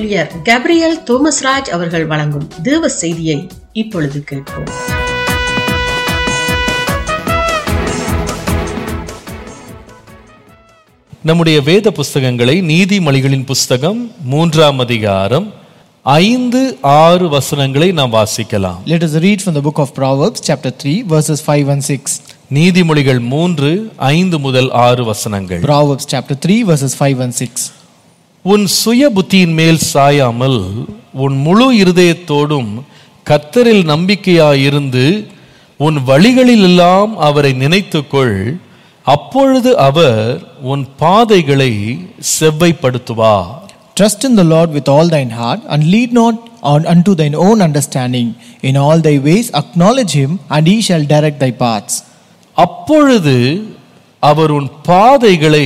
ஊழியர் கேப்ரியல் தோமஸ்ராஜ் அவர்கள் வழங்கும் தேவ செய்தியை இப்பொழுது கேட்போம் நம்முடைய வேத புஸ்தகங்களை நீதிமொழிகளின் புஸ்தகம் மூன்றாம் அதிகாரம் ஐந்து ஆறு வசனங்களை நாம் வாசிக்கலாம் Let us read from the book of Proverbs, chapter 3, verses 5 and 6. நீதிமொழிகள் மூன்று ஐந்து முதல் ஆறு வசனங்கள் Proverbs, chapter 3, verses 5 and 6. உன் சுய புத்தியின் மேல் சாயாமல் உன் முழு இருதயத்தோடும் கர்த்தரில் நம்பிக்கையாயிருந்து உன் வழிகளிலெல்லாம் அவரை நினைத்துக்கொள் அப்பொழுது அவர் உன் பாதைகளை செவ்வைப்படுத்துவார் Trust in the Lord with all thine heart, and lead not on unto thine own understanding. In all thy ways acknowledge him, and he shall direct thy paths. அப்பொழுது அவர் உன் பாதைகளை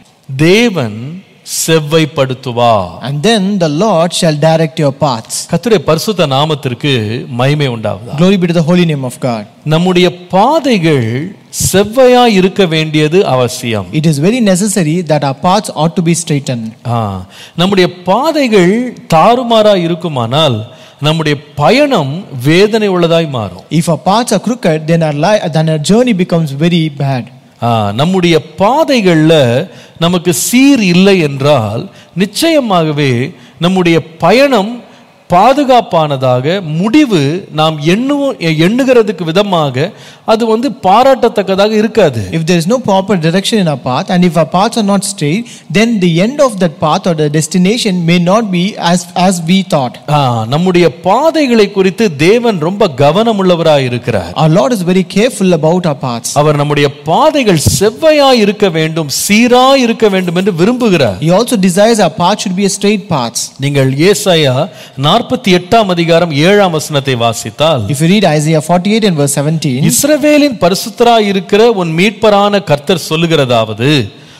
தேவன் செவ்வைப்படுத்துவார் And then the Lord shall direct your paths. கர்த்தருடைய பரிசுத்த நாமத்திற்கு மகிமை உண்டாவதா Glory be to the holy name of God. நம்முடைய பாதைகள் செவ்வையா இருக்க வேண்டியது அவசியம் It is very necessary that our paths ought to be straightened. ஆ, நம்முடைய பாதைகள் தாறுமாறா இருக்குமானால் நம்முடைய பயணம் வேதனை உள்ளதாய் மாறும் If our paths are crooked, then our, li- then our journey becomes very bad. ஆ, நம்முடைய பாதைகள்ல நமக்கு சீர் இல்லை என்றால் நிச்சயமாகவே நம்முடைய பயணம் பாதுகாப்பானதாக முடிவு நாம் எண்ணுவோம் எண்ணுகிறதுக்கு விதமாக அது வந்து பாராட்டத்தக்கதாக இருக்காது If there is no proper direction in our path, and if our paths are not straight, then the end of that path or the destination may not be as, as we thought. ஆ, நம்முடைய பாதைகளை குறித்து தேவன் ரொம்ப கவனமுள்ளவராய் இருக்கிறார் Our Lord is very careful about our paths. அவர் நம்முடைய பாதைகள் செவ்வையாய் இருக்க வேண்டும் சீராய் இருக்க வேண்டும் என்று விரும்புகிறார் He also desires our path should be a straight path. நீங்கள் ஏசாயா நாற்பத்தி எட்டாம் அதிகாரம் ஏழாம் வசனத்தை வாசித்தால் If you read Isaiah 48 and verse 17, இஸ்ரவேலின் பரிசுத்தராய் இருக்கிற உன் மீட்பரான கர்த்தர் சொல்லுகிறதாவது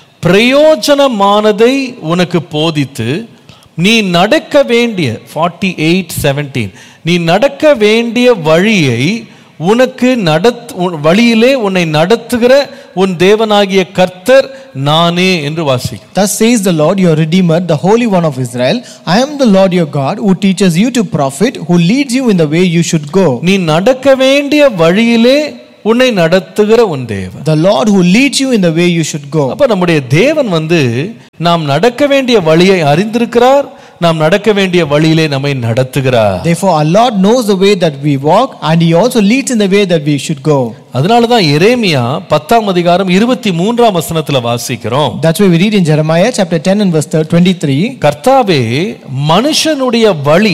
பிரயோஜனமானதை உனக்கு போதித்து நீ நடக்க வேண்டிய ஃபார்ட்டி எயிட் செவன்டீன் நீ நடக்க வேண்டிய வழியை உனக்கு நடத் உன் வழியிலே உன்னை நடத்துகிற உன் தேவனாகிய கர்த்தர் நானே என்று வாசிக்கும் Thus says the Lord your Redeemer, the Holy One of Israel I am the Lord your God, who teaches you to profit, who leads you in the way you should go. நீ நடக்க வேண்டிய வழியிலே உன்னை நடத்துகிற உன் தேவன் The Lord who leads you in the way you should go. அப்ப நம்முடைய தேவன் வந்து நாம் நடக்க வேண்டிய வழியை அறிந்திருக்கிறார் நாம் நடக்க வேண்டிய வழியிலே நம்மை நடத்துகிறார் Therefore, our Lord knows the way that we walk, and He also leads in the way that we should go. அதனாலதான் எரேமியா பத்தாம் அதிகாரம் இருபத்தி மூன்றாம் வசனத்துல வாசிக்கிறோம் That's why we read in Jeremiah chapter 10 and verse 23 கர்த்தாவே மனுஷனுடைய வழி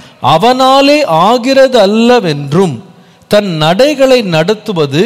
அவனாலே ஆகிறது அல்லவென்றும் தன் நடைகளை நடத்துவது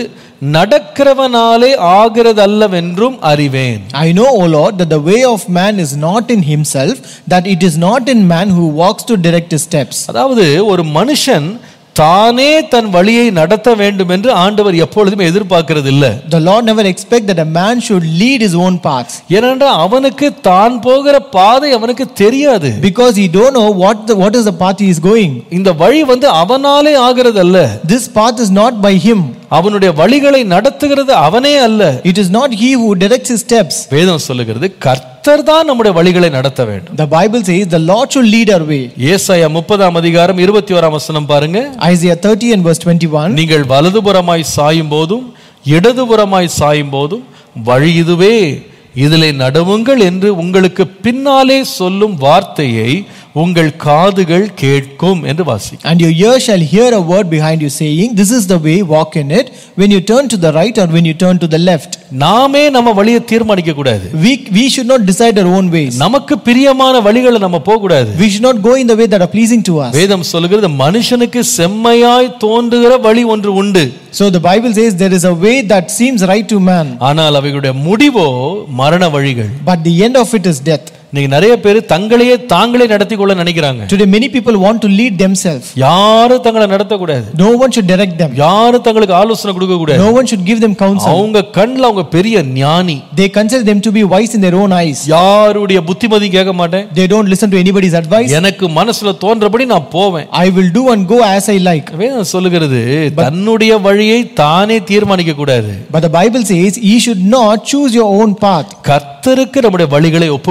நடக்கிறவனாலே ஆகிறது அல்லவென்றும் அறிவேன் I know, O Lord, that the way of man is not in himself, that it is not in man who walks to direct his steps. அதாவது ஒரு மனுஷன் தானே தன் வழியை நடத்த வேண்டும் என்று ஆண்டவர் எப்பொழுதுமே எதிர்பார்க்கிறது இல்ல The Lord never expects that a man should lead his own paths ஏனென்றால் அவனுக்கு தான் போகிற பாதை அவனுக்கு தெரியாது because he don't know what the, what is the path he is going. இந்த வழி வந்து அவனாலே ஆகிறது அல்ல This path is not by him. அவனுடைய வழிகளை நடத்துகிறது அவனே அல்ல It is not he who directs his steps. வேதம் சொல்லுகிறது கர்த்தர் தான் நம்முடைய வழிகளை நடத்த வேண்டும் The Bible says the Lord should lead our way. ஏசாயா முப்பதாம் அதிகாரம் இருபத்தி ஓராம் வசனம் பாருங்க Isaiah 30 and verse 21. நீங்கள் வலதுபுறமாய் சாயும் போதும் இடதுபுறமாய் சாயும் போதும் வழி இதுவே இதிலே நடுவுங்கள் என்று உங்களுக்கு பின்னாலே சொல்லும் வார்த்தையை உங்கள் காதுகள் கேட்கும் என்று வாசி And your ear shall hear a word behind you saying, This is the way, walk in it, when you turn to the right or when you turn to the left. நாமே நம்ம வழியை தீர்மானிக்க கூடாது We, we should not decide our own ways. நமக்கு பிரியமான வழிகளை நம்ம போக கூடாது We should not go in the way that are pleasing to us. வேதம் சொல்லுகிறது மனுஷனுக்கு செம்மையாய் தோன்றுகிற வழி ஒன்று உண்டு So the Bible says there is a way that seems right to man, ஆனால் அவைகளுடைய முடிவோ மரண வழிகள் but the end of it is death. இன்னைக்கு நிறைய பேர் தங்களையே தாங்களே நடத்தி கொள்ள நினைக்கிறாங்க Today, many people want to lead themselves. யாரும் தங்களை நடத்தக்கூடாது No one should direct them, யாரும் தங்களுக்கு ஆலோசனை கொடுக்க கூடாது no one should give them counsel. அவங்க கண்ணுல அவங்க பெரிய ஞானி They consider them to be wise in their own eyes. யாருடைய புத்திமதி கேட்க மாட்டேன் They don't listen to anybody's advice. எனக்கு மனசுல தோன்றபடி நான் போவேன் I will do and go as I like. வேதம் சொல்லுகிறது தன்னுடைய வழியை தானே தீர்மானிக்க கூடாது But the Bible says, ye should not choose your own path. கர்த்தருக்கு நம்முடைய வழிகளை ஒப்பு கொடுக்க வேண்டும்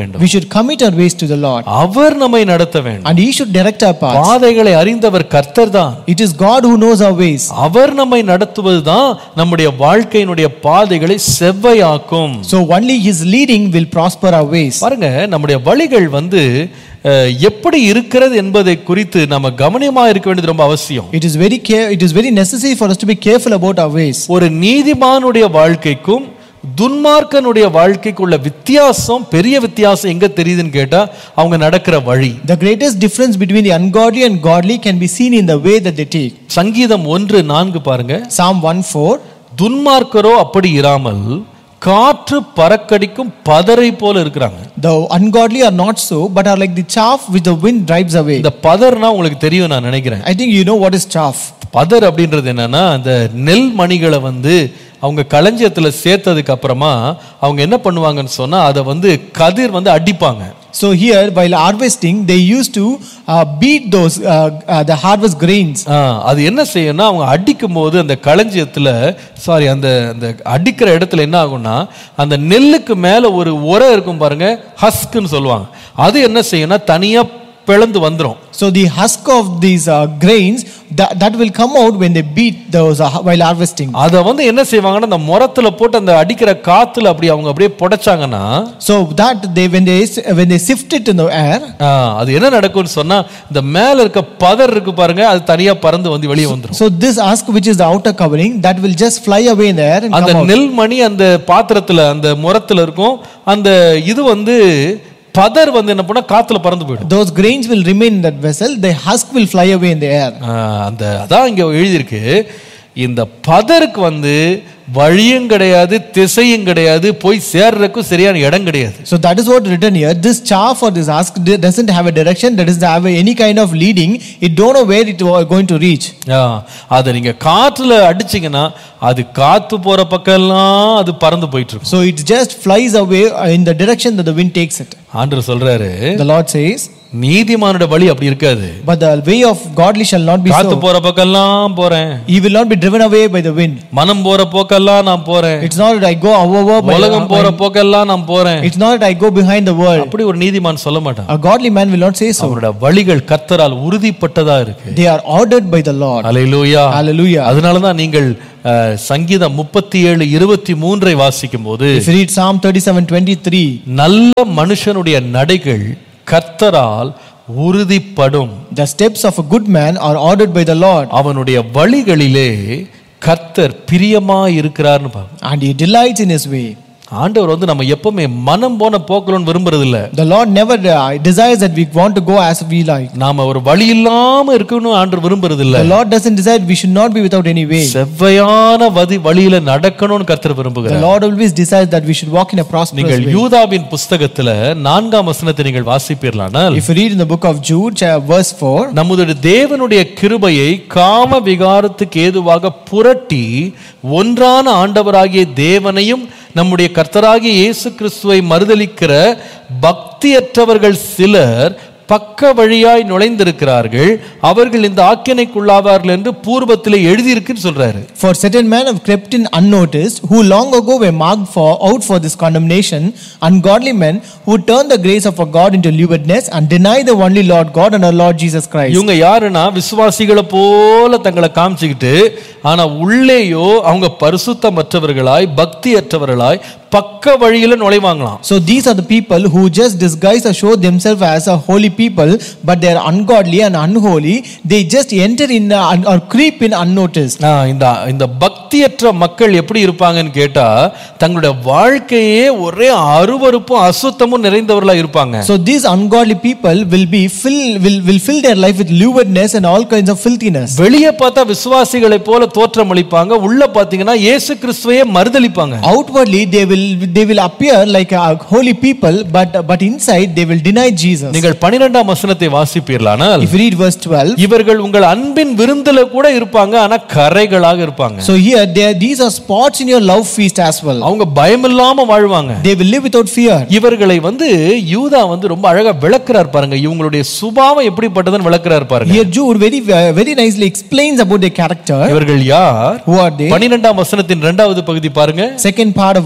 வேண்டும் We should commit our ways to the Lord, அவர் நம்மை நடத்த வேண்டும் and He should direct our paths. பாதைகளை அறிந்தவர் கர்த்தர் தான் It is God who knows our ways. அவர் நம்மை நடத்துவதுதான் நம்முடைய வாழ்க்கையினுடைய பாதைகளை செவ்வையாக்கும் So only His leading will prosper our ways. பாருங்க நம்முடைய வழிகள் வந்து அஹ், எப்படி இருக்கிறது என்பதை குறித்து நம்ம கவனமா இருக்க வேண்டியது ரொம்ப அவசியம் It is very care, it is very necessary for us to be careful about our ways. ஒரு நீதிமானுடைய வாழ்க்கைக்கும் துன்மார்க்கனுடைய வாழ்க்கைக்குள்ள வித்தியாசம் பெரிய வித்தியாசம் எங்க தெரியுதுன்னு கேட்டா அவங்க நடக்கிற வழி The greatest difference between the ungodly and godly can be seen in the way that they take. சங்கீதம் ஒன்று நான்கு பாருங்க Psalm 1 4. துன்மார்க்கரோ அப்படி இராமல் காற்று பறக்கடிக்கும் பதரை போல இருக்கிறாங்க The ungodly are not so, but are like the chaff which the wind drives away. இந்த பதர்னா உங்களுக்கு தெரியும் நான் நினைக்கிறேன் I think you know what is chaff. பதர் அப்படின்றது என்னன்னா அந்த நெல் மணிகளை வந்து அவங்க களஞ்சியத்துல சேர்த்ததுக்கு அப்புறமா அவங்க என்ன பண்ணுவாங்கன்னு சொன்னா அதை வந்து கதிர் வந்து அடிப்பாங்க So here, while harvesting, they used to uh, beat those uh, uh, the harvest grains. ஆ, அது என்ன செய்யும்னா அவங்க அடிக்கும் போது அந்த களஞ்சியத்துல சாரி அந்த அந்த அடிக்கிற இடத்துல என்ன ஆகும்னா அந்த நெல்லுக்கு மேல ஒரு உரம் இருக்கும் பாருங்க ஹஸ்க்குன்னு சொல்லுவாங்க அது என்ன செய்யும்னா தனியா பிளந்து வந்துரும் So the husk of these uh, grains that, that will come out when they beat those uh, while harvesting. அதை வந்து என்ன செய்வாங்கன்னா அந்த முரத்துல போட்டு அந்த அடிக்கிற காத்துல அப்படி அவங்க அப்படியே புடைச்சாங்கன்னா So that they when they when they sift it in the air, ஆ, அது என்ன நடக்கும்னு சொன்னா இந்த மேல இருக்க பதர் இருக்கு பாருங்க அது தனியா பறந்து வந்து வெளியே வந்துரும் so this husk which is the outer covering that will just fly away in the air and அந்த come out. நெல் மணி அந்த பாத்திரத்துல அந்த முரத்துல இருக்கும் அந்த இது வந்து பதர் வந்து என்ன பண்ணா காத்துல பறந்து போயிடும் Those grains will remain in that vessel. The husk will fly away in the air. ஆ, அந்த அதான் இங்க எழுதியிருக்கு இந்த பதருக்கு வந்து வழியும் கிடையாது திசையும் கிடையாது போய் சேர்றதுக்கும் சரியான இடம் கிடையாது So that is what written here. This chaff or this husk d- doesn't have a direction. That doesn't have any kind of leading. It don't know where it was going to reach. ஆ, அதை நீங்க காற்றுல அடிச்சீங்கன்னா அது காத்து போற பக்கம்லாம் அது பறந்து போயிட்டு இருக்கும் So it just flies away uh, in the direction that the wind takes it. ஆண்டவர் சொல்றாரு The Lord says, நீதிமானோட வழி அப்படி இருக்காது "But the way of godly shall not be காத்து so. போற பக்கம்லாம் போறேன் He will not be driven away by the wind. மனம் போற போக்கெல்லாம் நான் போறேன் It's not that I go over by உலகம் போற போக்கெல்லாம் நான் போறேன் It's not that I go behind the world. அப்படி ஒரு நீதிமான் சொல்ல மாட்டான் A godly man will not say so. அவரோட வழிகள் கர்த்தரால் உறுதிப்பட்டதா இருக்கு They are ordered by the Lord. Hallelujah Hallelujah. அதனாலதான் நீங்கள் அஹ், சங்கீதம் முப்பத்தி ஏழு இருபத்தி மூன்றை வாசிக்கும் போது If you read Psalm 37 23, நல்ல மனுஷனுடைய நடைகள் கர்த்தரால் உறுதிப்படும் the steps of a good man are ordered by the Lord, அவனுடைய வழிகளிலே கர்த்தர் பிரியமா இருக்கிறார்னு பார்க்கணும் and he delights in his way. ஆண்டவர் வந்து நம்ம எப்பவுமே மனம் போன போக்கணும்னு விரும்புறது இல்ல The Lord never uh, desires that we want to go as we like. நாம ஒரு வழி இல்லாம இருக்கணும் ஆண்டவர் விரும்புறது இல்ல The Lord doesn't desire we should not be without any way. செவ்வையான வதி வழியில நடக்கணும்னு கர்த்தர் The விரும்புகிறார் Lord always desires that we should walk in a prosperous நீங்கள் way. யூதாவின் புஸ்தகத்துல நான்காம் வசனத்தை நீங்கள் வாசிப்பீர்களானால் If you read in the book of Jude, cha- verse 4, நம்முடைய தேவனுடைய கிருபையை காம விகாரத்துக்கு ஏதுவாக புரட்டி ஒன்றான ஆண்டவராகிய தேவனையும் நம்முடைய கர்த்தராகிய இயேசு கிறிஸ்துவை மறுதலிக்கிற பக்தியற்றவர்கள் சிலர் பக்க வழியாய் நுழைந்திருக்கிறார்கள் அவர்கள் இந்த ஆக்கினைக்குள்ளாவார்கள் என்று பூர்வத்திலே எழுதியிருக்குன்னு சொல்றாரு For certain men have crept in unnoticed, who long ago were marked for out for this condemnation, ungodly men who turn the grace of our God into lewdness and deny the only Lord God and our Lord Jesus Christ. இவங்க யாருன்னா விசுவாசிகளை போல தங்களை காமிச்சுக்கிட்டு ஆனா உள்ளேயோ அவங்க பரிசுத்தமற்றவர்களாய் பக்தியற்றவர்களாய் பக்க வழியில நுழைவாங்களாம் So these are the people who just disguise or show themselves as a holy people, but they are ungodly and unholy. They just enter in uh, un- or creep in unnoticed. ஆ, இந்த இந்த பக்தியற்ற மக்கள் எப்படி இருப்பாங்கன்னு கேட்டா தங்களுடைய வாழ்க்கையே ஒரே அருவருப்பும் அசுத்தமும் நிறைந்தவர்களா இருப்பாங்க So these ungodly people will be fill will, will fill their life with lewdness and all kinds of filthiness. வெளியே பார்த்தா விசுவாசிகளை போல தோற்றமளிப்பாங்க உள்ள பாத்தீங்கன்னா இயேசு கிறிஸ்துவையே மறுதலிப்பாங்க Outwardly they will they will appear like a holy people, but but inside they will deny Jesus. நீங்கள் பனிரெண்டாம் வசனத்தை வாசிப்பீர்களானால் If you read verse 12, இவர்கள் உங்கள் அன்பின் விருந்துல கூட இருப்பாங்க ஆனா கரைகளாக இருப்பாங்க so here there these are spots in your love feast as well. அவங்க பயமில்லாம வாழ்வாங்க They will live without fear. இவர்களை வந்து யூதா வந்து ரொம்ப அழகா விளக்குறார் பாருங்க இவங்களுடைய சுபாவம் எப்படிப்பட்டதுன்னு விளக்குறார் பாருங்க Here Jude very very nicely explains about their character. இவர்கள் யார் Who are they? பனிரெண்டாம் வசனத்தின் இரண்டாவது பகுதி பாருங்க Second part of verse 12.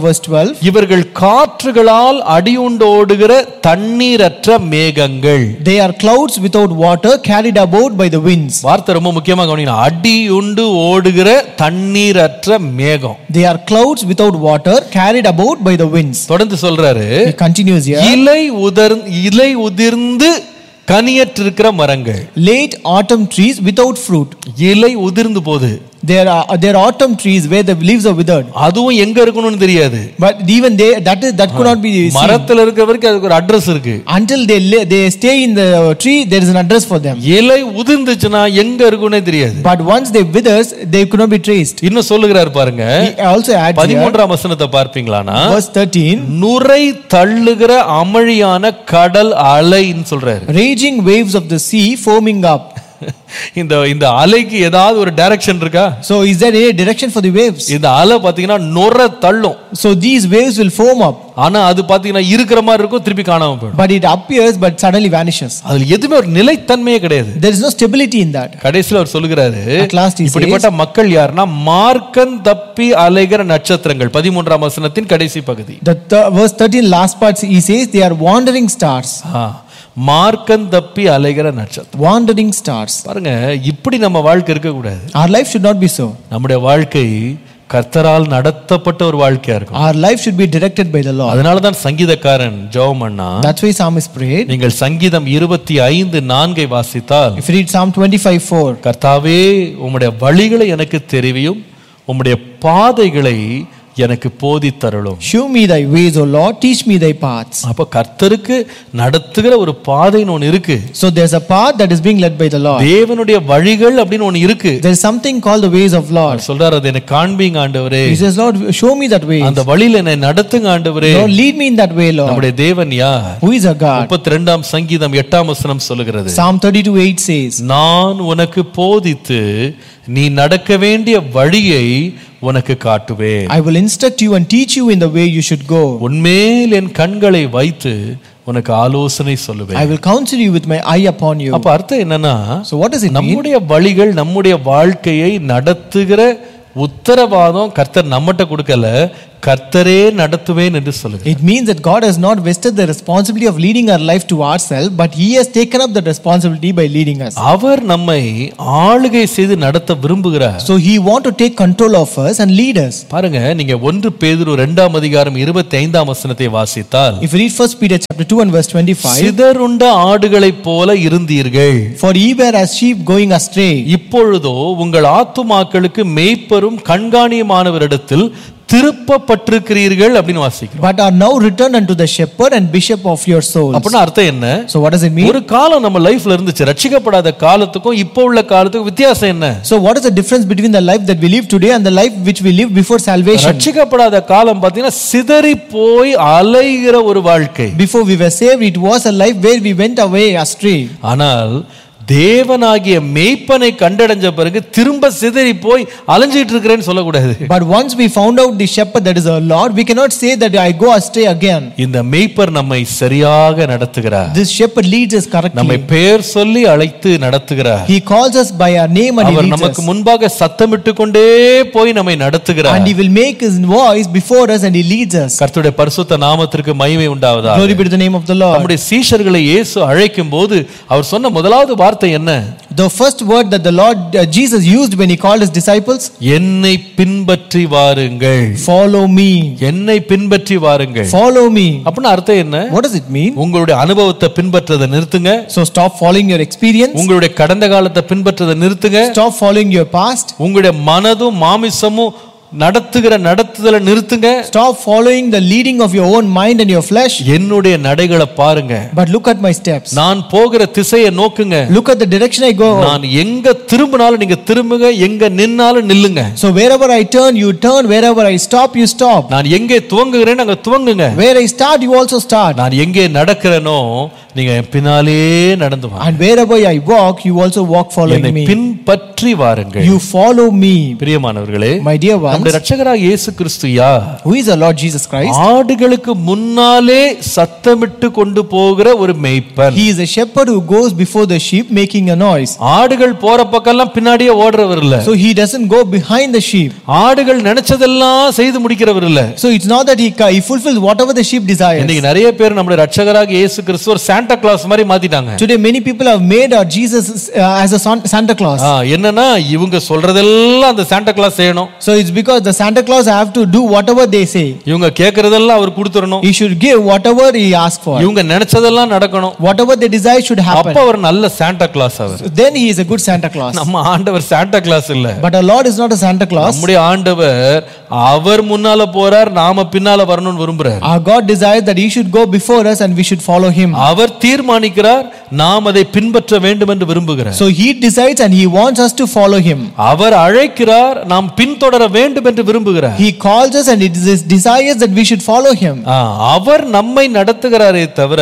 12 இவர்கள் காற்றுகளால் அடியுண்டோடுகிற தண்ணீரற்ற மேகங்கள் They are clouds without water carried about by the winds. வார்த்தை ரொம்ப முக்கியமா கவனிக்கணும் அடியுண்டு ஓடுகிற தண்ணீரற்ற மேகம் They are clouds without water carried about by the winds. தொடர்ந்து சொல்றாரு He continues here. இலை உதர் இலை உதிர்ந்து கனியற்றிருக்கிற மரங்கள் Late autumn trees without fruit. இலை உதிர்ந்து போகுது There are there are autumn trees where the leaves are withered. அதுவும் எங்க இருக்கணும்னு தெரியாது But even they that is that could not be seen. மரத்துல இருக்கிற வரைக்கும் அதுக்கு ஒரு அட்ரஸ் இருக்கு Until they li- they stay in the tree, there is an address for them. இலை உதிர்ந்துச்சுன்னா எங்க இருக்குன்னே தெரியாது But once they withers, they could not be traced. இன்னும் சொல்லுகிறாரு பாருங்க He also adds here, பதிமூன்றாம் வசனத்தை பார்ப்பீங்களானா verse 13, நுரை தள்ளுகிற அமளியான கடல் அலைன்னு சொல்றாரு raging waves of the sea foaming up. இந்த இந்த அலைக்கு ஏதாவது ஒரு டைரக்ஷன் இருக்கா So is there any direction for the waves? இந்த அலை பாத்தீங்கன்னா நுரை தள்ளும் So these waves will foam up, ஆனா அது பாத்தீங்கன்னா இருக்கிற மாதிரி இருக்கும் திருப்பி காணாம போயிடும் but it appears but suddenly vanishes. அதுல எதுவுமே ஒரு நிலைத்தன்மையே கிடையாது There is no stability in that. கடைசியில் அவர் சொல்லுகிறாரு At last he says, இப்படிப்பட்ட மக்கள் யாருன்னா மார்க்கன் தப்பி அலைகிற நட்சத்திரங்கள் பதிமூன்றாம் வசனத்தின் கடைசி பகுதி The th- verse 13 last part he says they are wandering stars. ஆ, மார்க்கன் தப்பி அலைகிற நட்சத்திரம் Wandering stars. பாருங்க இப்படி நம்ம வாழ்க்கை இருக்கக்கூடாது Our life should not be so. நம்முடைய வாழ்க்கை கர்த்தரால் நடத்தப்பட்ட ஒரு வாழ்க்கையா இருக்கும் Our life should be directed by the Lord. அதனால தான் சங்கீதக்காரன் ஜெபம் பண்ணா That's why psalmist prayed. நீங்கள் சங்கீதம் இருபத்தி ஐந்து நான்கை வாசித்தால் If you read Psalm 25 4, கர்த்தாவே உம்முடைய வழிகளை எனக்கு தெரிவியும் உம்முடைய பாதைகளை எனக்கு போதித்தருளும் Show me thy ways, O Lord, teach me thy paths. அப்ப கர்த்தருக்கு நடத்துகிற ஒரு பாதைன்னு ஒண்ணு இருக்கு So there's a path that is being led by the Lord. தேவனுடைய வழிகள் அப்படின்னு ஒண்ணு இருக்கு There's something called the ways of Lord. அவர் சொல்றாரு அது எனக்கு காண்பீங்க ஆண்டவரே He says, Lord, show me that way. அந்த வழியில என்னை நடத்துங்க ஆண்டவரே Lord, lead me in that way, Lord. நம்முடைய தேவன் யார் Who is our God? முப்பத்தி ரெண்டாம் சங்கீதம் எட்டாம் வசனம் சொல்லுகிறது Psalm 32 8 says, நான் உனக்கு போதித்து நீ நடக்க வேண்டிய வழியை உனக்கு காட்டுவேன் I will instruct you and teach you in the way you should go. உன்மேல் என் கண்களை வைத்து உனக்கு ஆலோசனை I சொல்லுவேன் will counsel you with my eye upon you. அப்ப அர்த்தம் என்னன்னா So what does it mean? நம்முடைய வழிகள் நம்முடைய வாழ்க்கையை நடத்துகிற உத்தரவாதம் கர்த்தர் நம்மகிட்ட கொடுக்கல கர்த்தரே நடத்துவேன் என்று சொல்லுங்க It means that God has not vested the responsibility of leading our life to ourselves, but He has taken up the responsibility by leading us. அவர் நம்மை ஆளுகை செய்து நடத்த விரும்புகிறார் So He want to take control of us and lead us. பாருங்க நீங்க ஒன்று பேதுரு இரண்டாம் அதிகாரம் இருபத்தி ஐந்தாம் வசனத்தை வாசித்தால் If you read 1 Peter chapter 2 and verse 25, சிதறுண்ட ஆடுகளைப் போல இருந்தீர்கள் For ye were as sheep going astray, இப்பொழுதோ உங்கள் ஆத்துமாக்களுக்கு மெய்ப்பெரும் கண்காணியமானவரிடத்தில் திருப்பப்பட்டிருக்கிறீர்கள் அப்படின்னு வாசிக்கிறோம் but are now returned unto the shepherd and bishop of your souls. அப்படின்னா அர்த்தம் என்ன So what does it mean? ஒரு காலம் நம்ம லைஃப்ல இருந்துச்சு ரட்சிக்கப்படாத காலத்துக்கும் இப்போ உள்ள காலத்துக்கும் வித்தியாசம் என்ன So what is the difference between the life that we live today and the life which we lived before salvation? ரட்சிக்கப்படாத காலம் பாத்தீங்கன்னா சிதறி போய் அலைகிற ஒரு வாழ்க்கை Before we were saved, it was a life where we went away astray. ஆனால் தேவனாகிய மேய்ப்பனை கண்டடைஞ்ச பிறகு திரும்ப சிதறி போய் அலைஞ்சிட்டு இருக்கிறேன்னு சொல்லக்கூடாது But once we found out the shepherd that is our Lord, we cannot say that I go astray again. இந்த மேய்ப்பர் நம்மை சரியாக நடத்துகிறார் This shepherd leads us நம்மை correctly. பெயர் சொல்லி அழைத்து நடத்துகிறார் He calls us by our name and he our leads நமக்கு us. முன்பாக சத்தமிட்டு கொண்டே போய் நம்மை நடத்துகிறார் And he will make his voice before us and he leads us. கர்த்தருடைய பரிசுத்த நாமத்திற்கு மகிமை உண்டாவதா Glory be to the name of the Lord. நம்முடைய சீஷர்களை இயேசு அழைக்கும் போது அவர் சொன்ன முதலாவது வார்த்தை என்ன The first word that the Lord uh, Jesus used when he called his disciples, என்னை பின்பற்றி வாருங்கள் follow me. என்னை பின்பற்றி வாருங்கள் Follow me. அப்படின்னு அர்த்தம் என்ன What does it mean? உங்களுடைய அனுபவத்தை பின்பற்றதை நிறுத்துங்க So stop following your experience. உங்களுடைய கடந்த காலத்தை பின்பற்றதை நிறுத்துங்க Stop following your past. உங்களுடைய மனதும் மாமிசமும் நடத்துகிற நடத்துதலை நிறுத்துங்க Stop following the leading of your own mind and your flesh. என்னுடைய நடைகளை பாருங்க But look at my steps. நான் போகிற திசையை நோக்குங்க Look at the direction I go. நான் எங்க திரும்பினாலும் நீங்க திரும்புங்க எங்க நின்னாலும் நில்லுங்க So wherever I turn, you turn. Wherever I stop, you stop. நான் எங்கே துவங்குகிறேன் அங்க துவங்குங்க Where I start, you also start. நான் எங்கே நடக்கிறேனோ நீங்க என் பின்னாலே நடந்து வாங்க And wherever I walk, you also walk என்னை following me. பின்பற்றி பற்றி வாருங்கள் You follow me. பிரியமானவர்களே My dear ones, நம்முடைய ரட்சகராக இயேசு கிறிஸ்து யார் who is our Lord Jesus Christ? ஆடுகளுக்கு முன்னாலே சத்தமிட்டு கொண்டு போகிற ஒரு மேய்ப்பன் He is a shepherd who goes before the sheep making a noise. ஆடுகள் போற பக்கம்லாம் பின்னாடியே ஓடுறவர் இல்ல So he doesn't go behind the sheep. ஆடுகள் நினைச்சதெல்லாம் செய்து முடிக்கிறவர் இல்ல So it's not that he, ca- he fulfills whatever the sheep desires. இன்னைக்கு நிறைய பேர் நம்முடைய ரட்சகராக இயேசு கிறிஸ்து ஒரு சாண்டா கிளாஸ் மாதிரி மாத்திட்டாங்க Today, many people have made our Jesus uh, as a San- Santa Claus. ஆ, என்னன்னா இவங்க சொல்றதெல்லாம் அந்த சாண்டா கிளாஸ் செய்யணும் So it's because the Santa Claus have to do whatever they say. இவங்க கேட்கறதெல்லாம் அவர் கொடுத்துடணும் He should give whatever he asks for. இவங்க நினைச்சதெல்லாம் நடக்கணும் Whatever they desire should happen. அப்ப அவர் நல்ல சாண்டா கிளாஸ் அவர் Then he is a good Santa Claus. நம்ம ஆண்டவர் சாண்டா கிளாஸ் இல்ல But our Lord is not a Santa Claus. நம்முடைய ஆண்டவர் அவர் முன்னால போறார் நாம பின்னால வரணும்னு விரும்புறார் Our God desires that he should go before us and we should follow him. அவர் தீர்மானிக்கிறார் நாம் அதை பின்பற்ற வேண்டும் என்று விரும்புகிறார் So he decides and he wants us to follow him. அவர் அழைக்கிறார் நாம் பின்தொடர வேண்டும் என்று விரும்புகிறார் He calls us and it is his desires that we should follow him. ஆ, அவர் நம்மை நடத்துகிறாரே தவிர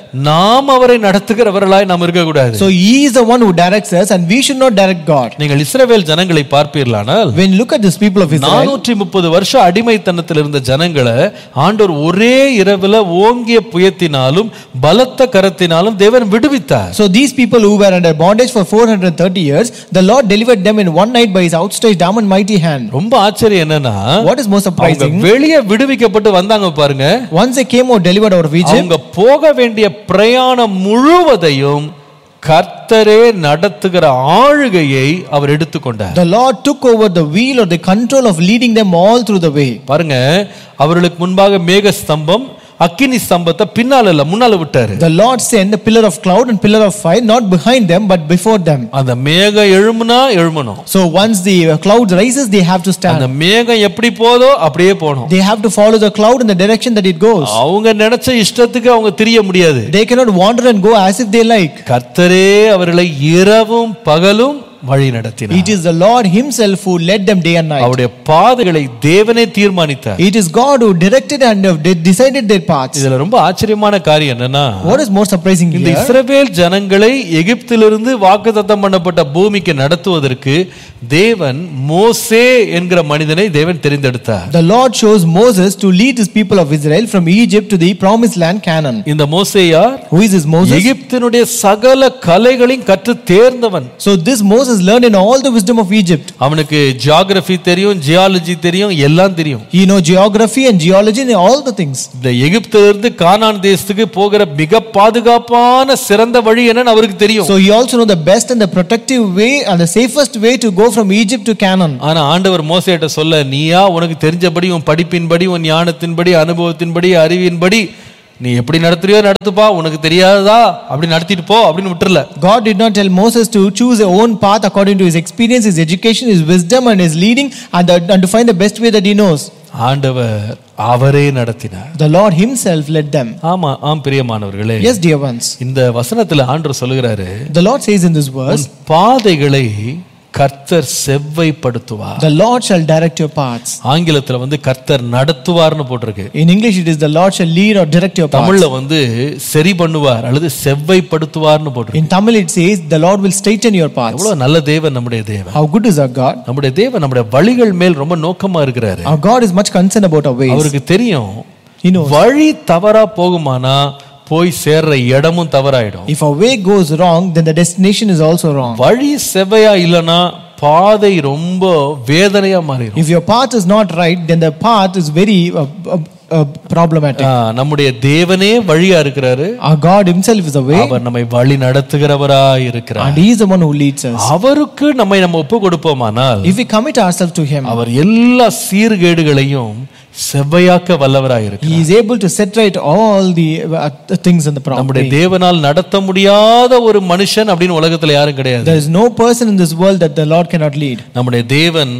நாம் அவரை நடத்துகிறவர்களாய் நாம் இருக்கக்கூடாது So he is the one who directs us and we should not direct God. நீங்கள் இஸ்ரவேல் ஜனங்களை பார்ப்பீர்களானால் When you look at these people of Israel, நானூற்றி முப்பது வருஷம் அடிமைத்தனத்தில் இருந்த ஜனங்களை ஆண்டவர் ஒரே இரவுல ஓங்கிய புயத்தினாலும் பலத்த கரத்தினாலும் தேவன் விடுவித்தார் so these people who were under bondage for 430 years, the Lord delivered them in one night by his outstretched arm and mighty hand. ரொம்ப ஆச்சரியம் என்னன்னா What is most அவங்க surprising? வெளியே விடுவிக்கப்பட்டு வந்தாங்க பாருங்க Once they came out delivered out of Egypt, அவங்க போக வேண்டிய பிரயாணம் முழுவதையும் கர்த்தரே நடத்துகிற ஆளுகையை அவர் எடுத்துக்கொண்டார் the Lord took over the wheel or the control of leading them all through the way. பாருங்க அவர்களுக்கு முன்பாக மேக ஸ்தம்பம் அக்கினி ஸ்தம்பத்தை பின்னால இல்ல முன்னால விட்டாரு The Lord sent a pillar of cloud and pillar of fire, not behind them, but before them. அந்த மேகம் எழும்புனா எழும்பணும் So once the uh, cloud rises, they have to அந்த stand. மேகம் எப்படி போதோ அப்படியே போகணும் They have to follow the cloud in the direction that it goes. அவங்க நினைச்ச இஷ்டத்துக்கு அவங்க தெரிய முடியாது They cannot wander and go as if they like. கர்த்தரே அவர்களை இரவும் பகலும் வழி நடத்தினார் It is the Lord Himself who led them day and night. அவருடைய பாதைகளை தேவனே தீர்மானித்தார் It is God who directed and uh, de- decided their paths. இதுல ரொம்ப ஆச்சரியமான காரியம் என்னன்னா What is more surprising இந்த here? இஸ்ரவேல் ஜனங்களை எகிப்திலிருந்து வாக்குத்தத்தம் பண்ணப்பட்ட பூமிக்கு நடத்துவதற்கு தேவன் மோசே என்கிற மனிதனை தேவன் தெரிந்தெடுத்தார் The Lord chose Moses to lead his people of Israel from Egypt to the promised land Canaan. இந்த மோசே யார் Who is this Moses? எகிப்தினுடைய சகல கலைகளையும் கற்று தேர்ந்தவன் So this Moses learned in all the wisdom of Egypt. அவனுக்கு geography தெரியும் ஜியாலஜி தெரியும் எல்லாம் தெரியும் He know geography and geology and all the things. இந்த எகிப்திலிருந்து கானான் தேசத்துக்கு போகிற மிக பாதுகாப்பான சிறந்த வழி என்னன்னு அவருக்கு தெரியும் So he also know the best and the protective way and the safest way to go from Egypt to Canaan. ஆனா ஆண்டவர் மோசேட்ட சொல்ல நீயா உனக்கு தெரிஞ்சபடி உன் படிப்பின்படி உன் ஞானத்தின்படி அனுபவத்தின்படி அறிவின்படி நீ எப்படி நடத்துறியோ நடத்துப்பா உனக்கு தெரியாததா அப்படி நடத்திட்டு போ அப்படின்னு விட்டுறல God did not tell Moses to choose a own path according to his experience, his education, his wisdom, and his leading, and, the, and to find the best way that he knows. ஆண்டவர் அவரே நடத்தினார் The Lord Himself led them. ஆமா ஆம் பிரியமானவர்களே Yes, dear ones. இந்த வசனத்துல ஆண்டவர் சொல்லுகிறாரு The Lord says in this verse, உன் பாதைகளை கர்த்தர் செவ்வைப்படுத்துவார் The Lord shall direct your paths. ஆங்கிலத்துல வந்து கர்த்தர் நடத்துவார்னு போட்டிருக்கு In English, it is the Lord shall lead or direct your paths. தமிழ்ல வந்து சரி பண்ணுவார் அல்லது செவ்வைப்படுத்துவார்னு போட்டிருக்கு In Tamil, it says, The Lord will straighten your paths. எவ்வளவு நல்ல தேவன் நம்முடைய தேவன் How good is our God? நம்முடைய தேவன் நம்முடைய வழிகள் மேல் ரொம்ப நோக்கமா இருக்கிறாரு Our God is much concerned about our ways. அவருக்கு தெரியும் He knows. வழி தவறா போகுமானா போய் சேர்ற இடமும் தவறாயிடும் If our way goes wrong, then the destination is also wrong. வழி செவ்வையா இல்லைன்னா பாதை ரொம்ப வேதனையா மாறிடும் If your path is not right, then the path is very uh, uh, uh, problematic. ஆ, நம்முடைய தேவனே வழியா இருக்கிறாரு Our God Himself is the way, அவர் நம்மை வழி நடத்துகிறவரா இருக்கிறார் and He is the one who leads us. அவருக்கு நம்மை நம்ம ஒப்பு கொடுப்போமானால் If we commit ourselves to Him, அவர் எல்லா சீர்கேடுகளையும் செவ்வையாக்க வல்லவராய் He இருக்கிறார் is able to set right all the, uh, the things in the proper நம்முடைய way. தேவனால் நடத்த முடியாத ஒரு மனுஷன் அப்படின்னு உலகத்துல யாரும் கிடையாது There is no person in this world that the Lord cannot lead. நம்முடைய தேவன்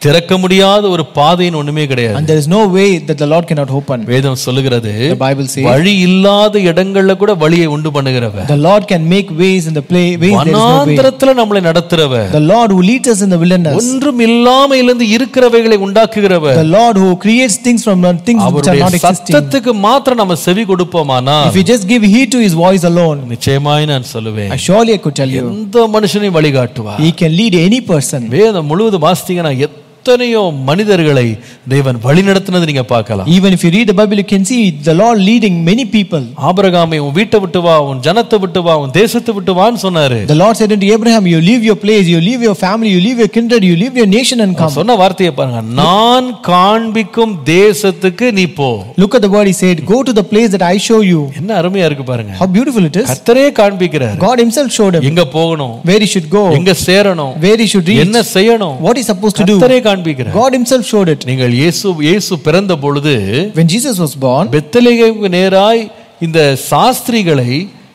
திறக்க முடியாத ஒரு பாதைன்னு ஒண்ணுமே கிடையாது And there is no way that the Lord cannot open. வேதம் சொல்லுகிறது The Bible says வழி இல்லாத இடங்கள்ல கூட வழியை உண்டு பண்ணுகிறவர் the Lord can make ways in the play ways there is no way. வனாந்திரத்துல நம்மளை நடத்துறவர் The Lord who leads us in the wilderness. ஒன்றும் இல்லாமையிலிருந்து இருக்கிறவைகளை உண்டாக்குகிறவர் The Lord who creates things from non- things which are அவருடைய not existing. சத்தத்துக்கு மாத்திரம் நம்ம செவி கொடுப்போமானா If we just give heed to his voice alone, நிச்சயமாய் நான் சொல்லுவேன் I surely I could tell you, எந்த மனுஷனையும் வழிகாட்டுவார் he can lead any person. வேதம் முழுவதும் வாசித்தீங்கன்னா எத்தனையோ மனிதர்களை தேவன் வழி நடத்தினது நீங்க பார்க்கலாம் Even if you read the Bible, you can see the Lord leading many people. ஆபிரகாமை உன் வீட்டை விட்டு வா உன் ஜனத்தை விட்டு வா உன் தேசத்தை விட்டு வான்னு சொன்னாரு The Lord said unto Abraham, You leave your place, you leave your family, you leave your kindred, you leave your nation and come. சொன்ன வார்த்தையை பாருங்க நான் காண்பிக்கும் தேசத்துக்கு நீ போ Look at the word he said, Go to the place that I show you. என்ன அருமையா இருக்கு பாருங்க How beautiful it is. கர்த்தரே காண்பிக்கிறார் God himself showed him எங்க போகணும் where he should go, எங்க சேரணும் where he should reach, என்ன செய்யணும் what he's supposed to do. கர்த்தரே காண்பிக்கிறார் God himself showed it. நீங்கள் இயேசு இயேசு பிறந்த பொழுது When Jesus was born, பெத்தலேகேமுக்கு நேராய் இந்த சாஸ்திரிகளை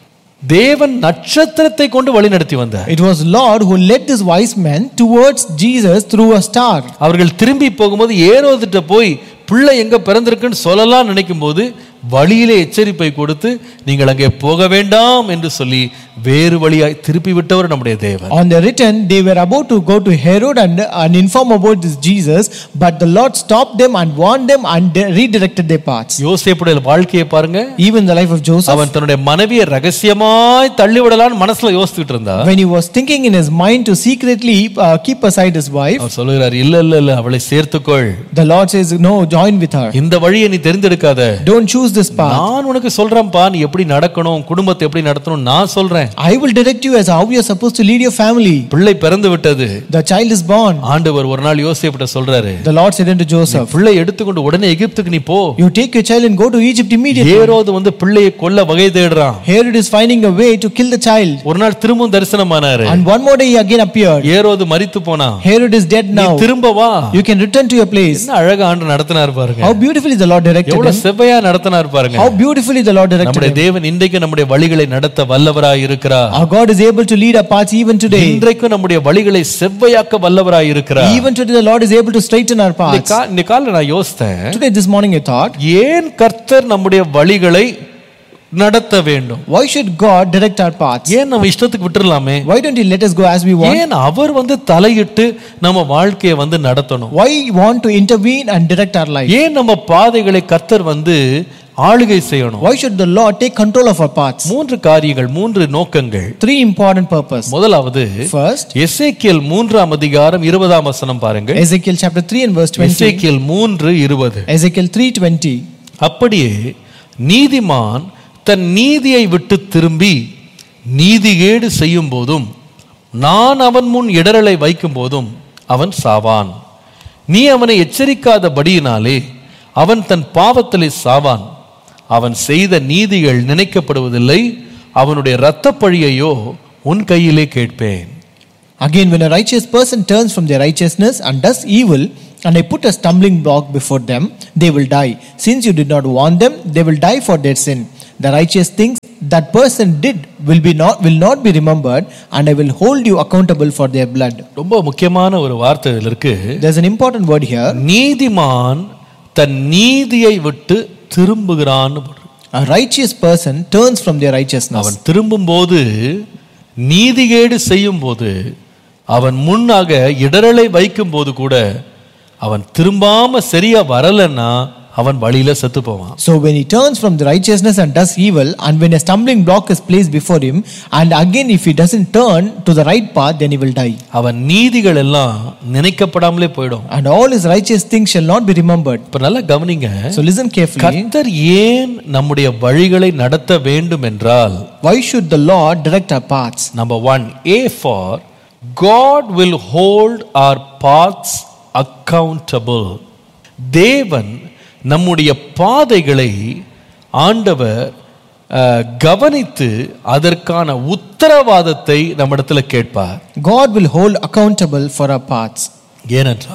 தேவன் நட்சத்திரத்தை கொண்டு வழி நடத்தி வந்தார் it was Lord who led these wise men towards Jesus through a star. அவர்கள் திரும்பி போகும்போது ஏரோதிட்ட போய் பிள்ளை எங்க பிறந்திருக்குன்னு சொல்லலாம் நினைக்கும் போது வழியிலே எச்சரிப்பை கொடுத்து நீங்கள் அங்கே போக வேண்டாம் என்று சொல்லி வேறு வழியாய் திருப்பி விட்டவர் நம்முடைய தேவன் On the return, they were about to go to Herod and, and inform about this Jesus, but the Lord stopped them and warned them and de- redirected their paths. யோசேப்புடைய வாழ்க்கையை பாருங்க Even the life of Joseph, அவன் தன்னுடைய மனைவியை ரகசியமாய் தள்ளிவிடலான்னு மனசுல யோசிச்சுட்டு இருந்தா when he was thinking in his mind to secretly uh, keep aside his wife, அவர் சொல்லுகிறார் இல்ல இல்ல இல்ல அவளை சேர்த்துக்கொள் the Lord says, No, join with her. இந்த வழியை நீ தெரிந்தெடுக்காத Don't choose this path. நான் உனக்கு சொல்றேன்ப்பா நீ எப்படி நடக்கணும் குடும்பத்தை எப்படி நடத்தணும் நான் சொல்றேன் I will direct you as how you are supposed to lead your family. பிள்ளை பிறந்து விட்டது The child is born. ஆண்டவர் ஒரு நாள் யோசேப்பிட்ட சொல்றாரு The Lord said unto Joseph, பிள்ளை எடுத்துக்கொண்டு உடனே எகிப்துக்கு நீ போ You take your child and go to Egypt immediately. ஏரோது வந்து பிள்ளையை கொல்ல வகை தேடுறான் Herod is finding a way to kill the child. ஒரு நாள் திரும்பவும் தரிசனமானாரு And one more day he again appeared. ஏரோது மரித்து போனான் Herod is dead நீ now. திரும்ப வா You can return to your place. என்ன அழகா ஆண்டு நடத்தினார் பாருங்க How beautifully the Lord directed எவ்வளவு him. செவ்வையா நடத்தினார் பாருங்க How beautifully the Lord directed நம்முடைய him. தேவன் இன்றைக்கு நம்முடைய வழிகளை நடத்த வல்லவராய் இருக்கிறார் Our God is able to lead our paths even today. இன்றைக்கும் நம்முடைய வழிகளை செவ்வையாக்க வல்லவராய் இருக்கிறார் Even today the Lord is able to straighten our இந்த paths. கா- இந்த காலில் நான் யோசித்தேன் Today this morning I thought, ஏன் கர்த்தர் நம்முடைய வழிகளை நடத்த வேண்டும் why should God direct our paths? ஏன் நம்ம இஷ்டத்துக்கு விட்டுறலாமே Why don't He let us go as we want? ஏன் அவர் வந்து தலையிட்டு நம்ம வாழ்க்கையை வந்து நடத்தணும் Why He want to intervene and direct our life? ஏன் நம்ம பாதைகளை கர்த்தர் வந்து ஆளுகை செய்யணும் Why should the Lord take control of our paths? மூன்று காரியங்கள் மூன்று நோக்கங்கள் Three important purpose. முதலாவது First, எசேக்கியல் மூன்றாம் அதிகாரம் இருபதாம் வசனம் பாருங்க Ezekiel chapter 3 and verse 20. Ezekiel மூன்று இருபது Ezekiel 3:20. அப்படியே நீதிமான் தன் நீதியை விட்டு திரும்பி நீதிகேடு செய்யும் போதும் நான் அவன் முன் இடரலை வைக்கும் போதும் அவன் சாவான் நீ அவனை எச்சரிக்காதபடியினாலே அவன் தன் பாவத்திலே சாவான் அவன் செய்த நீதிகள் நினைக்கப்படுவதில்லை அவனுடைய இரத்தப் பழியையோ உன் கையிலே கேட்பேன் Again, when a righteous person turns from their righteousness and does evil, and I put a stumbling block before them, they will die. Since you did not warn them, they will die for their sin. The righteous things that person did will be not will not be remembered, and I will hold you accountable for their blood. ரொம்ப முக்கியமான ஒரு வார்த்தை இதில் இருக்கு There's an important word here. நீதிமான் தன் நீதியை விட்டு திரும்புகிறான்னு போட்டிருக்கு. A righteous person turns from their righteousness. அவன் திரும்பும்போது நீதிகேடு செய்யும் போது அவன் முன்னாக இடரலை வைக்கும் போது கூட அவன் திரும்பாம சரியா வரலன்னா அவன் வழியில செத்து போவான் So when he turns from the righteousness and does evil, and when a stumbling block is placed before him, and again if he doesn't turn to the right path, then he will die. அவன் நீதிகள் எல்லாம் நினைக்கப்படாமலே போயிடும் And all his righteous things shall not be remembered. இப்ப நல்லா கவனிங்க So listen carefully. கர்த்தர் ஏன் நம்முடைய வழிகளை நடத்த வேண்டும் என்றால் Why should the Lord direct our paths? Number one, A for God will hold our paths accountable. தேவன் நம்முடைய பாதைகளை ஆண்டவர் அஹ், கவனித்து அதற்கான உத்தரவாதத்தை நம்மிடத்துல கேட்பார் God will hold accountable for our paths. ஏனென்றால்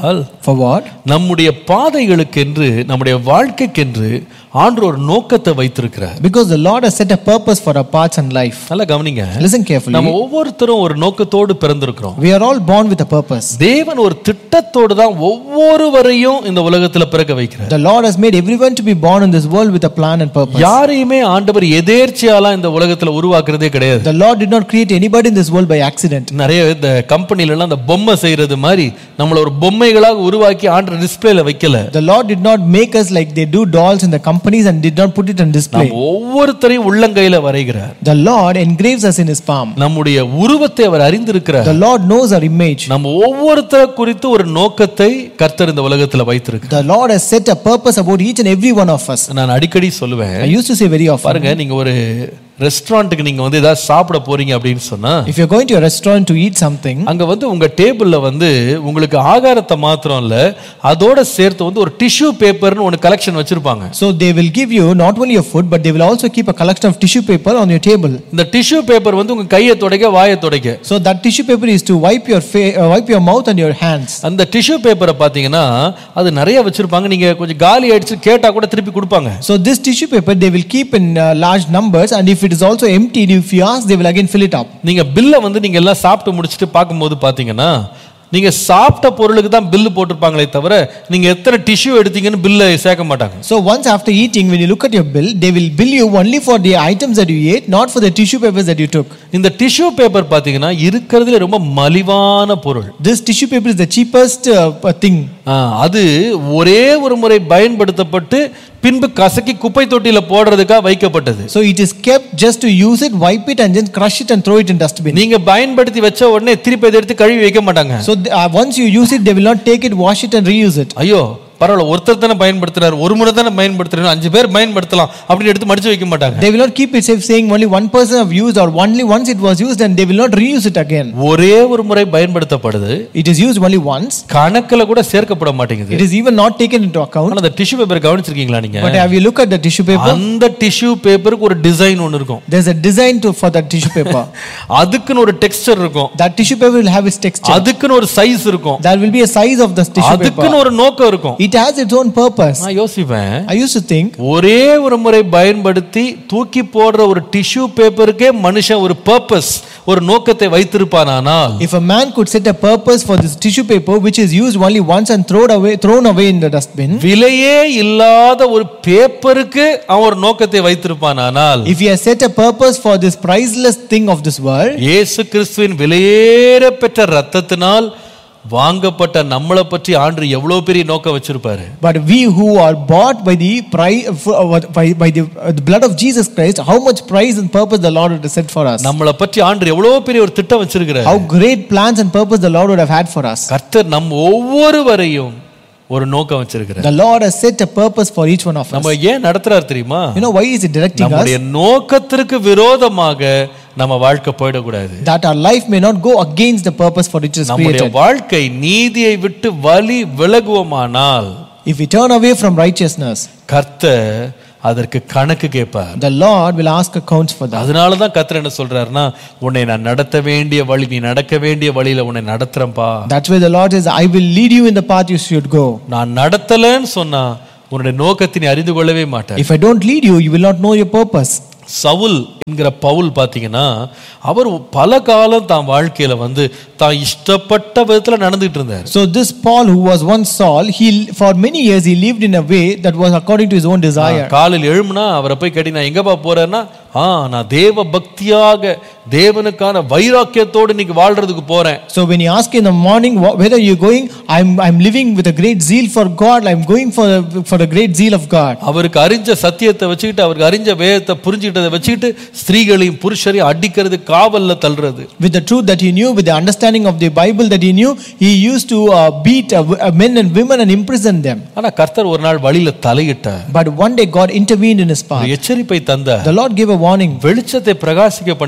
For what? நம்முடைய பாதைகளுக்கென்று நம்முடைய வாழ்க்கைக்கென்று ஆண்டு ஒரு நோக்கத்தை வைத்திருக்கிறார் Because the Lord has set a purpose for our paths and life. நல்லா கவனிங்க Listen carefully. நம்ம ஒவ்வொருத்தரும் ஒரு நோக்கத்தோடு பிறந்திருக்கிறோம் We are all born with a purpose. தேவன் ஒரு திட்டத்தோடு தான் ஒவ்வொருவரையும் இந்த உலகத்துல பிறக்க வைக்கிறார் The Lord has made everyone to be born in this world with a plan and purpose. யாரையுமே ஆண்டவர் எதேர்ச்சியாலாம் இந்த உலகத்துல உருவாக்குறதே கிடையாது The Lord did not create anybody in this world by accident. நிறைய இந்த கம்பெனில எல்லாம் அந்த பொம்மை செய்யறது மாதிரி நம்மள ஒரு பொம்மைகளாக உருவாக்கி ஆண்டர் டிஸ்பிளேல வைக்கல The Lord did not make us like they do dolls in the companies and did not put it on display. நம்ம ஒவ்வொருத்தரையும் உள்ளங்கையில வரைகிறார் The Lord engraves us in his palm. நம்முடைய உருவத்தை அவர் அறிந்திருக்கிறார் The Lord knows our image. நம்ம ஒவ்வொருத்தரை குறித்து ஒரு நோக்கத்தை கர்த்தர் இந்த உலகத்துல வைத்திருக்கிறார் The Lord has set a purpose about each and every one of us. நான் அடிக்கடி சொல்லுவேன் I used to say very often பாருங்க நீங்க ஒரு ரெஸ்டாரண்ட்டுக்கு நீங்க வந்து ஏதாவது சாப்பிட போறீங்க அப்படின்னு சொன்னா if you're going to a restaurant to eat something, அங்க வந்து உங்க டேபிள்ல வந்து உங்களுக்கு ஆகாரத்தை மாத்திரம் இல்ல அதோட சேர்த்து வந்து ஒரு டிஷ்யூ பேப்பர்னு ஒன்னு கலெக்ஷன் வச்சிருப்பாங்க so they will give you not only your food, but they will also keep a collection of tissue paper on your table. இந்த டிஷ்யூ பேப்பர் வந்து உங்க கையை துடைக்க வாயை துடைக்க So that tissue paper is to wipe your fa- uh, wipe your mouth and your hands. அந்த tissue பேப்பரை பாத்தீங்கன்னா அது நிறைய வச்சிருப்பாங்க நீங்க கொஞ்சம் காலி ஆயிடுச்சு கேட்டா கூட திருப்பி கொடுப்பாங்க So this tissue paper they will keep in uh, large numbers, and if it is also emptied, if you ask, they will again fill it up. நீங்க பில்லை வந்து நீங்க எல்லாம் சாப்பிட்டு முடிச்சுட்டு பார்க்கும்போது பாத்தீங்கன்னா நீங்க சாப்பிட்ட பொருளுக்கு தான் பில்லு போட்டிருப்பாங்களே தவிர நீங்க எத்தனை டிஷ்யூ எடுத்தீங்கன்னு பில்லை சேர்க்க மாட்டாங்க So once after eating, when you look at your bill, they will bill you only for the items that you ate, not for the tissue papers that you took. இந்த tissue paper பாத்தீங்கன்னா இருக்கிறதுல ரொம்ப மலிவான பொருள் This tissue paper is the cheapest uh, thing. ஆ, அது ஒரே ஒரு முறை பயன்படுத்தப்பட்டு பின்பு கசக்கி குப்பை தொட்டியில போடுறதுக்காக வைக்கப்பட்டது So it is kept just to use it, wipe it, and then crush it and throw it in dustbin. நீங்க பயன்படுத்தி வச்ச உடனே திருப்பி அதை எடுத்து கழுவி வைக்க மாட்டாங்க So th- uh, once you use it, they will not take it, wash it, and reuse it. ஐயோ பரவாயில்ல ஒருத்தர் தானே பயன்படுத்துறாரு ஒரு முறை தானே பயன்படுத்துறாரு அஞ்சு பேர் பயன்படுத்தலாம் அப்படின்னு எடுத்து மடிச்சு வைக்க மாட்டாங்க They will not keep it safe, saying only one person have used, or only once it was used, and they will not reuse it again. ஒரே ஒரு முறை பயன்படுத்தப்படுது It is used only once. கணக்குல கூட சேர்க்கப்பட மாட்டேங்குது It is even not taken into account. ஆனா அந்த tissue paper கவனிச்சிருக்கீங்களா நீங்க But have you look at the tissue paper? அந்த டிஷ்யூ பேப்பருக்கு ஒரு டிசைன் ஒன்னு இருக்கும் There's a design to for that tissue paper. அதுக்குன்னு ஒரு டெக்ஸ்டர் இருக்கும் that tissue paper will have its texture. அதுக்குன்னு ஒரு சைஸ் இருக்கும் There will be a size of the tissue paper. அதுக்குன்னு ஒரு நோக்கம் இருக்கும் It has its own purpose. நான் யோசிப்பேன் I used to think ஒரே ஒரு முறை பயன்படுத்தி தூக்கி போடுற ஒரு டிஷ்யூ பேப்பருக்கே மனுஷன் ஒரு பர்பஸ் ஒரு நோக்கத்தை வைத்திருப்பானானால் if a man could set a purpose for this tissue paper which is used only once and thrown away thrown away in the dustbin, விலையே இல்லாத ஒரு பேப்பருக்கு அவன் ஒரு நோக்கத்தை வைத்திருப்பானானால் if he has set a purpose for this priceless thing of this world, இயேசு கிறிஸ்துவின் விலையேற பெற்ற ரத்தத்தினால் வாங்கப்பட்ட நம்மளை பற்றி ஆண்டு எவ்வளவு பெரிய நோக்கம் வச்சிருப்பாரு but we who are bought by the price by, by the, uh, the blood of Jesus Christ, how much price and purpose the Lord would have set for us. நம்மளை பற்றி ஆண்டு எவ்வளவு பெரிய ஒரு திட்டம் வச்சிருக்கிறார் How great plans and purpose the Lord would have had for us. கர்த்தர் நம் ஒவ்வொருவரையும் ஒரு நோக்கம் வச்சிருக்கிறார் The Lord has set a purpose for each one of us. நம்ம ஏன் நடத்துறாரு தெரியுமா You know why is it directing us? நம்முடைய நோக்கத்திற்கு விரோதமாக நம்ம வாழ்க்கை போயிடக்கூடாது that our life may not go against the purpose for which it is நம்முடைய created. வாழ்க்கை நீதியை விட்டு வழி விலகுவோமானால் If we turn away from righteousness, கர்த்தர் அதற்கு கணக்கு கேட்பார் the Lord will ask accounts for that. அதனால தான் கர்த்தர் என்ன சொல்றாருன்னா உன்னை நான் நடத்த வேண்டிய வழி நீ நடக்க வேண்டிய வழியில உன்னை நடத்துறேன்பா That's why the Lord says, I will lead you in the path you should go. நான் நடத்தலைன்னு சொன்னா உன்னுடைய நோக்கத்தை நீ அறிந்து கொள்ளவே மாட்டேன் If I don't lead you, you will not know your purpose. Saul என்கிற பவுல் பார்த்தீங்கன்னா அவர் பல காலம் தான் வாழ்க்கையில வந்து தான் இஷ்டப்பட்ட விதத்துல நடந்துட்டு இருந்தார் So this Paul, who was once Saul, he for many years he lived in a way that was according to his own desire. காலையில் எழும்புனா அவரை போய் கேட்டி நான் எங்கப்பா போறேன்னா ஆ நான் தேவ பக்தியாக தேவனுக்கான வைராக்கியத்தோடு இன்னைக்கு வாழ்றதுக்கு போறேன் So when he asked in the morning wh- whether you're going, I'm I'm living with a great zeal for God. I'm going for for a great zeal of God. அவருக்கு அறிஞ்ச சத்தியத்தை வச்சுக்கிட்டு அவருக்கு அறிஞ்ச வேதத்தை புரிஞ்சுக்கிட்டதை வச்சுக்கிட்டு ஸ்திரீகளையும் புருஷரையும் அடிக்கிறது காவல்ல தள்ளுறது With the truth that he knew, with the understanding of the Bible that he knew, he used to uh, beat uh, w- uh, men and women and imprison them. ஆனா கர்த்தர் ஒரு நாள் வழியில தலையிட்டார் But one day God intervened in his ஒரு path. எச்சரிப்பை தந்தார் The Lord gave a warning. வெளிச்சத்தை பிரகாசிக்க பண்ணினார் The Lord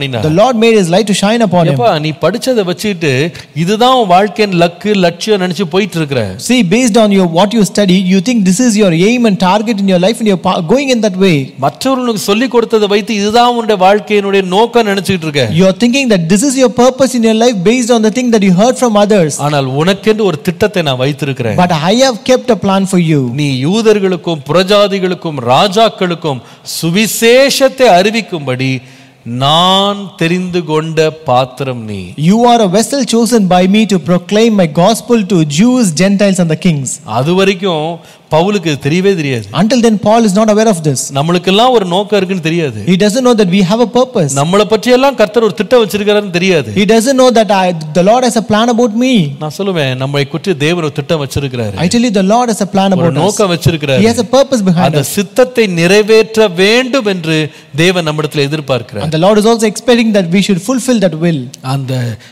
Lord made his light to shine upon him. எப்பா நீ படிச்சதை வச்சுக்கிட்டு இதுதான் உன் வாழ்க்கையின் லக்கு லட்சியம் நினைச்சு போயிட்டு இருக்கிற See, based on your what you studied, you think this is your aim and target in your life, and you're pa- going in that way. மற்றவர்களுக்கு சொல்லி கொடுத்ததை வைத்து இதுதான் உன்னுடைய வாழ்க்கையினுடைய நோக்கம் நினைச்சுக்கிட்டு இருக்க You're thinking that this is your purpose in your life based on the thing that you heard from others. ஆனால் உனக்கென்று ஒரு திட்டத்தை நான் வைத்திருக்கிறேன் But I have kept a plan for you. நீ யூதர்களுக்கும் புரஜாதிகளுக்கும் ராஜாக்களுக்கும் சுவிசேஷத்தை அறிவிக்கும்படி நான் தெரிந்து கொண்ட பாத்திரம் நீ You are a vessel chosen by me to proclaim my gospel to Jews, Gentiles, and the kings. அது வரைக்கும் பவுலுக்கு இது தெரியவே தெரியாது Until then, Paul is not aware of this. நம்மளுக்கெல்லாம் ஒரு நோக்கம் இருக்குன்னு தெரியாது He doesn't know that we have a purpose. நம்மளை பற்றியெல்லாம் கர்த்தர் ஒரு திட்டம் வச்சிருக்காருன்னு தெரியாது He doesn't know that I, the Lord has a plan about me. நான் சொல்லுவேன் நம்மை குறித்து தேவன் ஒரு திட்டம் வச்சிருக்கிறாரு I tell you, the Lord has a plan ஒரு about us. நோக்கம் வச்சிருக்கிறாரு He has a purpose behind அந்த us. சித்தத்தை நிறைவேற்ற வேண்டும் என்று தேவன் நம்மிடத்தில் எதிர்பார்க்கிறார் And the Lord is also expecting that we should fulfill that will. அந்த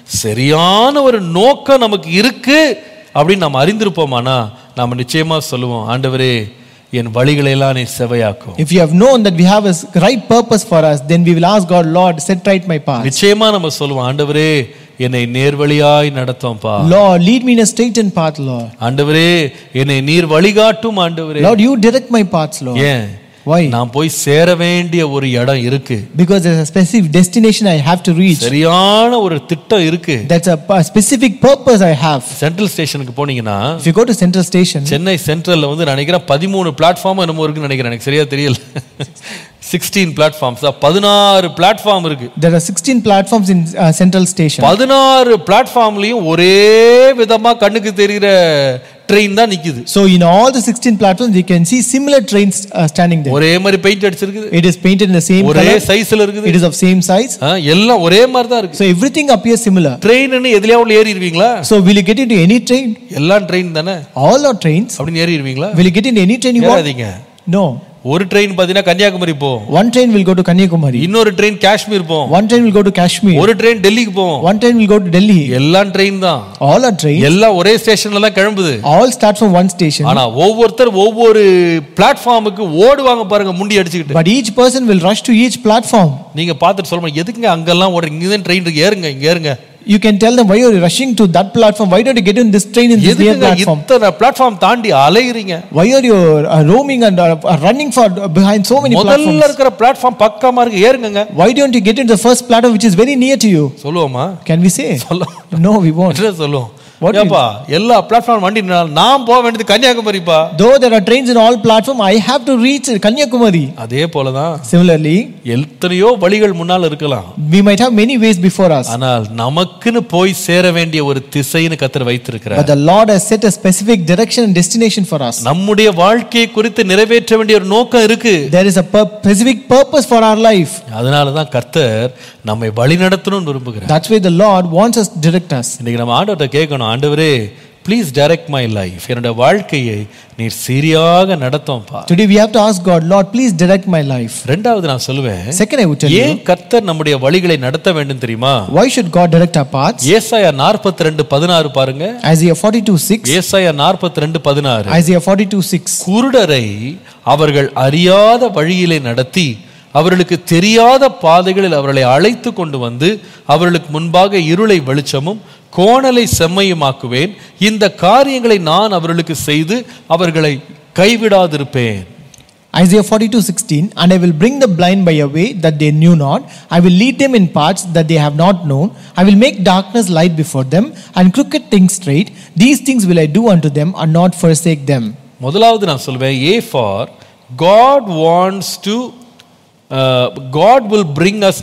சரியான ஒரு நோக்கம் நமக்கு இருக்கு அப்படின்னு நம்ம அறிந்திருப்போமானா நாம நிச்சயமா சொல்லுவோம் ஆண்டவரே என் வழிகளை எல்லாம் நீ செவையாக்கும் If you have known that we have a right purpose for us, then we will ask God, Lord, set right my path. நிச்சயமா நம்ம சொல்லுவோம் ஆண்டவரே என்னை நேர்வழியாய் நடத்தும்பா Lord, lead me in a straightened path, Lord. ஆண்டவரே என்னை நீர் வழிகாட்டும் ஆண்டவரே Lord, you direct my paths, Lord. ஏன் Why? நான் போய் சேர வேண்டிய ஒரு இடம் இருக்கு Because there's a specific destination I have to reach. சரியான ஒரு திட்டம் இருக்கு That's a, a specific purpose I have. Central ஸ்டேஷனுக்கு போனீங்கன்னா If you go to Central Station, Chennai சென்ட்ரல்ல வந்து நான் நினைக்கிறேன் பதிமூணு பிளாட்ஃபார்ம் என்னமோ இருக்குன்னு நினைக்கிறேன் எனக்கு சரியா தெரியல சிக்ஸ்டீன் பிளாட்ஃபார்ம்ஸ் பதினாறு பிளாட்ஃபார்ம் இருக்கு there are 16 platforms in uh, Central Station. பதினாறு பிளாட்ஃபார்ம்லயும் ஒரே விதமா கண்ணுக்கு தெரிகிற ட்ரெயின் தான் நிக்குது So in all the 16 platforms, you can see similar trains uh, standing there. ஒரே மாதிரி பெயிண்ட் அடிச்சிருக்குது It is painted in the same ஒரே color. சைஸ்ல இருக்குது It is of same size. ஆ, எல்லாம் ஒரே மாதிரி தான் இருக்கு So everything appears similar. Train எதுலயா உள்ள ஏறிடுவீங்களா So will you get into any train? எல்லாம் ட்ரெயின் தானே All are trains. அப்படின்னு ஏறிடுவீங்களா Will you get into any train you want? ஏறாதீங்க No. ஒரு ட்ரெயின் பாத்தீங்கன்னா கன்னியாகுமரி போகும் One train will go to Kanyakumari. இன்னொரு ட்ரெயின் காஷ்மீர் போகும் One train will go to Kashmir. ஒரு ட்ரெயின் டெல்லிக்கு போகும் One train will go to Delhi. எல்லாம் ட்ரெயின் தான் All are trains. எல்லாம் ஒரே ஸ்டேஷன்ல தான் கிளம்புது All start from one station. ஆனா ஒவ்வொருத்தர் ஒவ்வொரு பிளாட்ஃபார்முக்கு ஓடுவாங்க பாருங்க முண்டி அடிச்சுக்கிட்டு But each person will rush to each platform. நீங்க பார்த்துட்டு சொல்லணும் எதுக்குங்க அங்கெல்லாம் ஓடுற இங்க தான் ட்ரெயின் இருக்கு ஏறுங்க இங்க ஏறுங்க You can tell them why you're rushing to that platform. Why don't you get in this train in this near எதுக்குங்க platform? இத்தனை பிளாட்ஃபார்ம் தாண்டி அலையுறீங்க Why are you uh, roaming and uh, uh, running for behind so many முதல்ல platforms? இருக்கிற platform பக்கமா இருக்கு ஏறுங்க Why don't you get into the first platform which is very near to you? சொல்லுவோமா Can we say? சொல்ல No, we won't. என்ன சொல்லுவோம் What do you- ஏப்பா எல்லா பிளாட்ஃபார்ம் வண்டி நின்னாலும் நான் போக வேண்டியது கன்னியாகுமரிப்பா Though there are trains in all platform, I have to reach Kanyakumari. அதே போலதான் Similarly, எத்தனையோ வழிகள் முன்னால் இருக்கலாம் we might have many ways before us. ஆனால் நமக்குன்னு போய் சேர வேண்டிய ஒரு திசைன்னு கத்தர் வைத்திருக்கிறார் But the Lord has set a specific direction and destination for us. நம்முடைய வாழ்க்கையை குறித்து நிறைவேற்ற வேண்டிய ஒரு நோக்கம் இருக்கு There is a pur- specific purpose for our life. அதனாலதான் கர்த்தர் நம்மை வழி நடத்தணும்னு விரும்புகிறார் That's why the Lord wants us to direct us. இன்னைக்கு நம்ம ஆண்டவர்கிட்ட கேட்கணும் ஆண்டவரே ப்ளீஸ் டைரக்ட் மை லைஃப் என்னோட வாழ்க்கையை நீர் சரியாக நடத்தும்ப்பா Today we have to ask God, Lord, please direct my life. ரெண்டாவது நான் சொல்லுவேன் Second, I would tell ஏன் you, கர்த்தர் நம்முடைய வழிகளை நடத்த வேண்டும் தெரியுமா why should God direct our paths? ஏசாயா நாற்பத்தி ரெண்டு பதினாறு பாருங்க Isaiah 42 6. ஏசாயா நாற்பத்தி ரெண்டு பதினாறு Isaiah 42 6. குருடரை அவர்கள் அறியாத வழியிலே நடத்தி அவர்களுக்கு தெரியாத பாதைகளில் அவர்களை அழைத்து கொண்டு வந்து அவர்களுக்கு முன்பாக இருளை வெளிச்சமும் கோணலை செம்மையுமாக்குவேன் இந்த காரியங்களை நான் அவர்களுக்கு செய்து அவர்களை கைவிடாதிருப்பேன் Isaiah 42 16. And I will bring the blind by a way that they knew not. I will lead them in paths that they have not known. I will make darkness light before them and crooked things straight. These things will I do unto them and not forsake them. முதலாவது நான் சொல்வேன் A for God wants to God will bring as